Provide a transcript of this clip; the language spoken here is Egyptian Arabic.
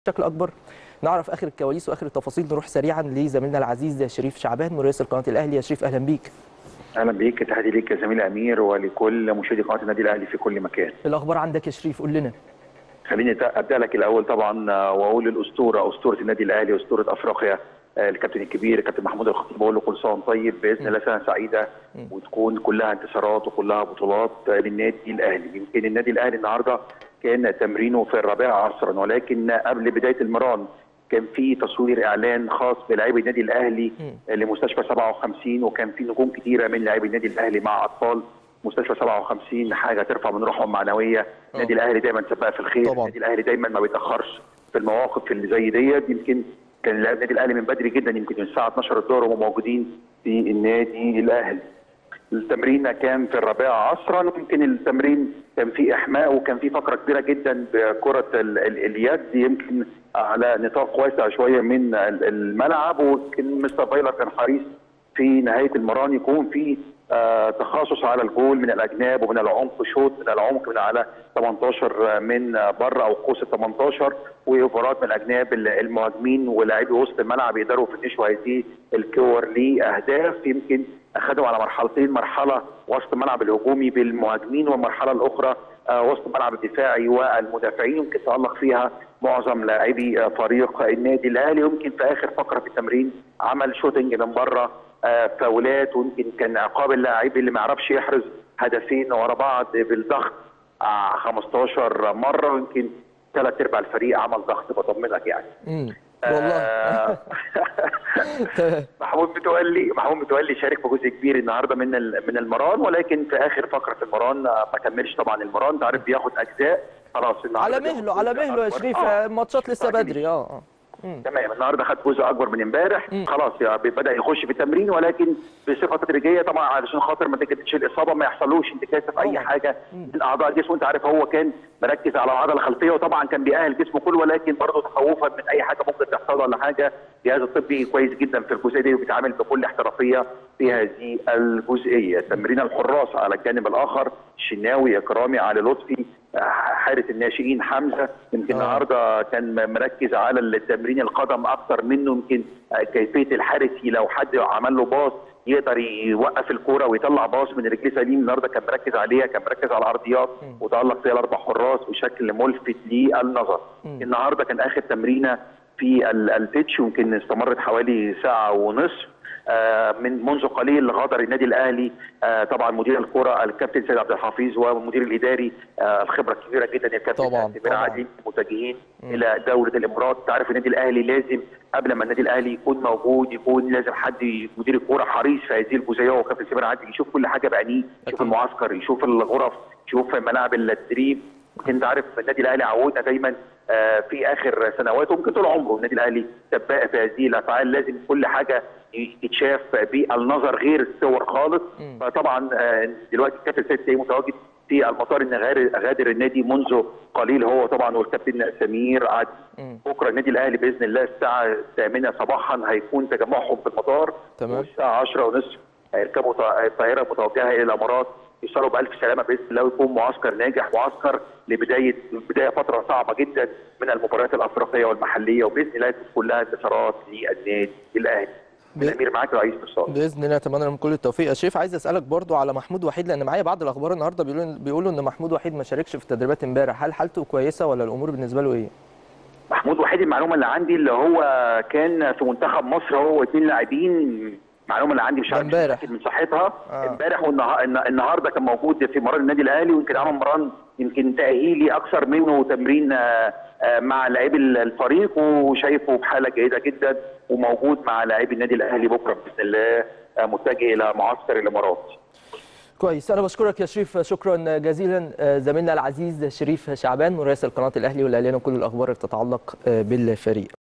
بشكل اكبر نعرف اخر الكواليس واخر التفاصيل نروح سريعا لزميلنا العزيز شريف شعبان مراسل قناه الاهلي يا شريف اهلا بيك اهلا بيك تحياتي ليك يا زميلي امير ولكل مشاهدي قناه النادي الاهلي في كل مكان الاخبار عندك يا شريف قول لنا خليني ابدا لك الاول طبعا واقول الاسطوره اسطوره النادي الاهلي اسطوره افريقيا الكابتن الكبير الكابتن محمود الخطيب بقول له كل سنه وانت طيب باذن الله سنه سعيده وتكون كلها انتصارات وكلها بطولات للنادي الاهلي يمكن النادي الاهلي النهارده كان تمرينه في الرابعه عصرا ولكن قبل بدايه المران كان في تصوير اعلان خاص بلاعبي النادي الاهلي لمستشفى 57 وكان في نجوم كثيره من لاعبي النادي الاهلي مع اطفال مستشفى 57 حاجه ترفع من روحهم معنويه النادي الاهلي دايما سباق في الخير طبعا. النادي الاهلي دايما ما بيتاخرش في المواقف اللي زي ديت يمكن كان النادي الاهلي من بدري جدا يمكن من الساعه 12 الظهر وهم موجودين في النادي الاهلي التمرين كان في الرابعه عصرا يمكن التمرين كان فيه احماء وكان فيه فقره كبيره جدا بكره ال ال اليد يمكن على نطاق واسع شويه من الملعب وكان مستر فايلر كان حريص في نهايه المران يكون في آه تخصص على الجول من الاجناب ومن العمق شوط من العمق من على 18 من بره او قوس ال 18 واوفرات من الاجناب المهاجمين ولاعبي وسط الملعب يقدروا يفنشوا هذه الكور لاهداف يمكن اخذوا على مرحلتين مرحله وسط الملعب الهجومي بالمهاجمين والمرحله الاخرى آه وسط الملعب الدفاعي والمدافعين يمكن تالق فيها معظم لاعبي فريق النادي الاهلي يمكن في اخر فقره في التمرين عمل شوتنج من بره آه فاولات ويمكن كان عقاب اللاعب اللي ما يعرفش يحرز هدفين ورا بعض بالضغط آه 15 مره ويمكن ثلاث ارباع الفريق عمل ضغط بطمنك يعني. امم والله آه محمود متولي محمود متولي شارك في جزء كبير النهارده من من المران ولكن في اخر فقره في المران ما كملش طبعا المران انت عارف بياخد اجزاء خلاص على مهله على مهله يا شريف الماتشات لسه بدري اه اه تمام النهارده خد جزء اكبر من امبارح خلاص يعني بدا يخش في التمرين ولكن بصفه تدريجيه طبعا علشان خاطر ما تجدش الاصابه ما يحصلوش انتكاسه في اي حاجه من اعضاء جسمه انت عارف هو كان مركز على العضله الخلفيه وطبعا كان بيأهل جسمه كله ولكن برضه تخوفا من اي حاجه ممكن تحصل ولا حاجه الجهاز الطبي كويس جدا في الجزئيه دي وبيتعامل بكل احترافيه في هذه الجزئيه تمرين الحراس على الجانب الاخر الشناوي اكرامي علي لطفي حارس الناشئين حمزه يمكن النهارده كان مركز على التمرين القدم اكثر منه يمكن كيفيه الحارس لو حد عمل له باص يقدر يوقف الكوره ويطلع باص من رجليه سليم النهارده كان مركز عليها كان مركز على الارضيات وتالق فيها الاربع حراس بشكل ملفت للنظر النهارده كان اخر تمرينه في البيتش يمكن استمرت حوالي ساعه ونصف آه من منذ قليل غادر النادي الاهلي آه طبعا مدير الكره الكابتن سيد عبد الحفيظ والمدير الاداري آه الخبره الكبيره جدا الكابتن طبعا سمير عادل متجهين الى دوله الامارات تعرف النادي الاهلي لازم قبل ما النادي الاهلي يكون موجود يكون لازم حد مدير الكوره حريص في هذه الجزئيه وهو كابتن سمير عادل يشوف كل حاجه بعينيه يشوف المعسكر يشوف الغرف يشوف ملاعب التدريب انت عارف النادي الاهلي عودنا دايما في اخر سنوات وممكن طول عمره النادي الاهلي سباق في هذه الافعال لازم كل حاجه يتشاف بالنظر غير الصور خالص فطبعا دلوقتي الكابتن سيد سيد متواجد في المطار ان غادر النادي منذ قليل هو طبعا والكابتن سمير عادل بكره النادي الاهلي باذن الله الساعه الثامنه صباحا هيكون تجمعهم في المطار تمام والساعه 10 ونصف هيركبوا الطائره متوجهه الى الامارات يوصلوا بالف سلامه باذن الله ويكون معسكر ناجح معسكر لبدايه بدايه فتره صعبه جدا من المباريات الافريقيه والمحليه وباذن الله تكون كلها انتصارات للنادي الاهلي. الامير معاك رئيس الاتصال باذن الله اتمنى لهم كل التوفيق يا شريف عايز اسالك برضو على محمود وحيد لان معايا بعض الاخبار النهارده بيقولوا بيقولوا ان محمود وحيد ما شاركش في التدريبات امبارح هل حالته كويسه ولا الامور بالنسبه له ايه؟ محمود وحيد المعلومه اللي عندي اللي هو كان في منتخب مصر هو واثنين لاعبين المعلومه اللي عندي مش عارف امبارح من صحتها امبارح آه. والنهارده كان موجود في مران النادي الاهلي ويمكن عمل مران يمكن تاهيلي اكثر منه تمرين مع لاعبي الفريق وشايفه بحاله جيده جدا وموجود مع لاعبي النادي الاهلي بكره باذن الله متجه الى معسكر الامارات. كويس انا بشكرك يا شريف شكرا جزيلا زميلنا العزيز شريف شعبان مراسل قناه الاهلي والاعلان وكل الاخبار اللي تتعلق بالفريق